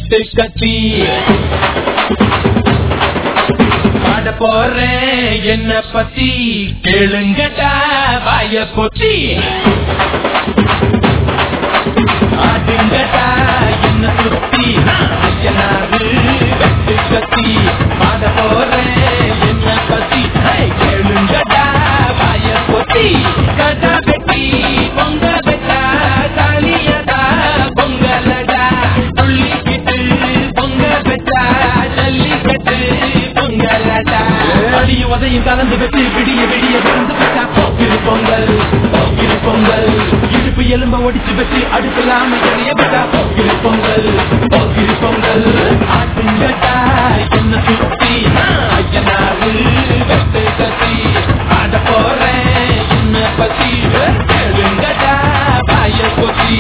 வெட்டு கத்தி பாட போறேன் என்ன பத்தி கேளுங்கடா வாய பொத்தி ஆடுங்கடா என்ன சுத்தி ஐயனாரு வெட்டு கத்தி பாட போறேன் என்ன பத்தி ஹே, கேளுங்கடா வாய பொத்தி கடா வெட்டி பொங்க வெட்டா தாலியடா பொங்கலடா துள்ளிக்கிட்டு பொங்க வெட்டா ஜல்லிக்கட்டு பொங்கலடா அடிய உதையும் கலந்து வெட்டி விடிய விடிய விழுந்து விட்டா போக்கிரு பொங்கல் போக்கிரு பொங்கல் இடுப்பு எலும்ப ஒடிச்சு வச்சு அடுப்பில்லாம எரிய விட்டா போக்கிரு பொங்கல் போக்கிரு பொங்கல் ஆட்டுங்கட்டா என்ன சுத்தி ஐயனாரு வெட்டு கத்தி ஆட போறேன் என்ன பத்தி கேளுங்கடா பாய கொத்தி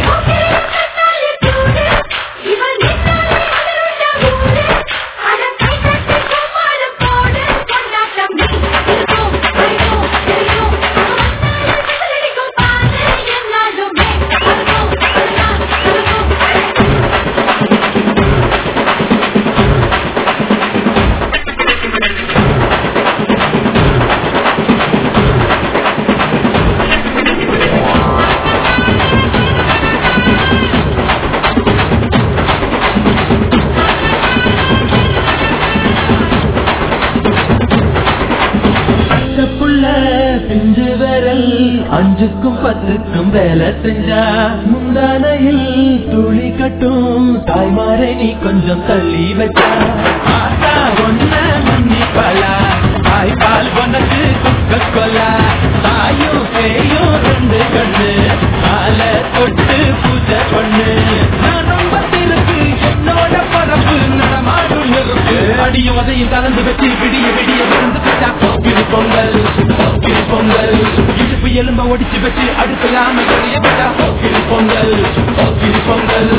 புள்ள பிஞ்சு விரல் அஞ்சுக்கும் பத்துக்கும் வேலை செஞ்சா முந்தானையில் துளி கட்டும் தாய்மாரை நீ கொஞ்சம் தள்ளி வச்சா ஆத்தா ஒன்ன மன்னிப்பலா தாய்பால் உனக்கு குக்க கொலா தாயும் பேயும் ரெண்டு கண்ணு ஆல தொட்டு பூஜை பண்ணு நான் ரொம்ப திருக்கு என்னோட பரப்பு நடமாடும் இருக்கு அடியும் அதையும் கலந்து வச்சு விடிய விடிய விழுந்து விட்டா போக்கிரு பொங்கல் போக்கிரு பொங்கல் இடுப்பு எலும்ப ஒடிச்சு வச்சு அடுப்பில்லாம எறிய விட்டா போக்கிரு பொங்கல் போக்கிரு பொங்கல்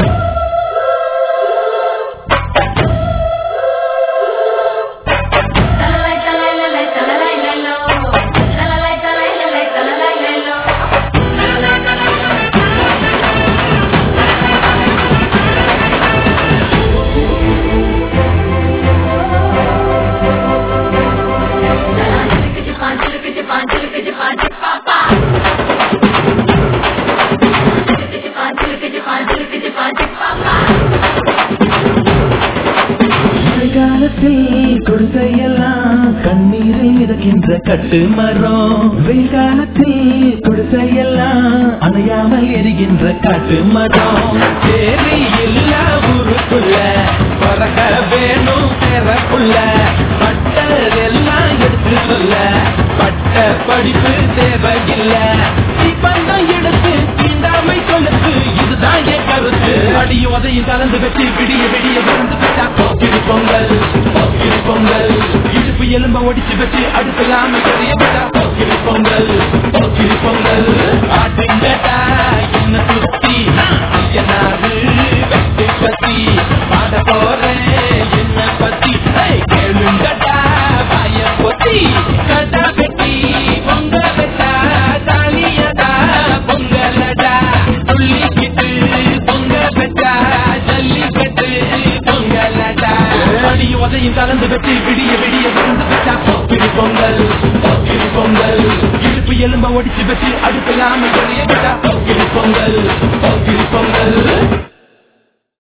காலத்தில் குடிசையெல்லாம் கண்ணீரில் மிதக்கின்ற கட்டு மரம் வெயில் காலத்தில் குடிசையெல்லாம் அணையாமல் எரிகின்ற காட்டு மரம் தேரி இல்ல ஊருக்குள்ள பறக்க வேணும் பிறப்புள்ள பட்டதெல்லாம் எடுத்து சொல்ல பட்ட படிப்பு தேவையில்ல பந்தம் எடுத்து தீண்டாமை சொல்லுக்கு இதுதான் என் கருத்து அடியும் அதையும் கலந்து வச்சு விடிய விடிய விழுந்து விட்டா போக்கிரு பொங்கல் போக்கிரு பொங்கல் இடுப்பு எலும்ப ஒடிச்சு வச்சு அடுப்பில்லாம தெரிய விட்டா போக்கிரு பொங்கல் போக்கிரு பொங்கல் ஆட்டுங்கட்டா என்ன சுத்தி ஐயனாரு வெட்டு கத்தி பாட போறேன் என்ன பத்தி ஹே, கேளுங்கடா பாய பொத்தி கடா வெட்டி பொங்க வெட்டா தாலியடா பொங்கலடா துள்ளிக்கிட்டு பொங்க வெட்டா ஜல்லிக்கட்டு பொங்கலடா அடி உதையும் கலந்து வச்சு விடிய விடிய விழுந்து விட்டா போக்கிரி பொங்கல் போக்கிரி பொங்கல் இடுப்பு எலும்ப ஒடிச்சு வச்சு அடுப்பில்லாம எறிய விட்டா போக்கிரி பொங்கல் போக்கிரி பொங்கல்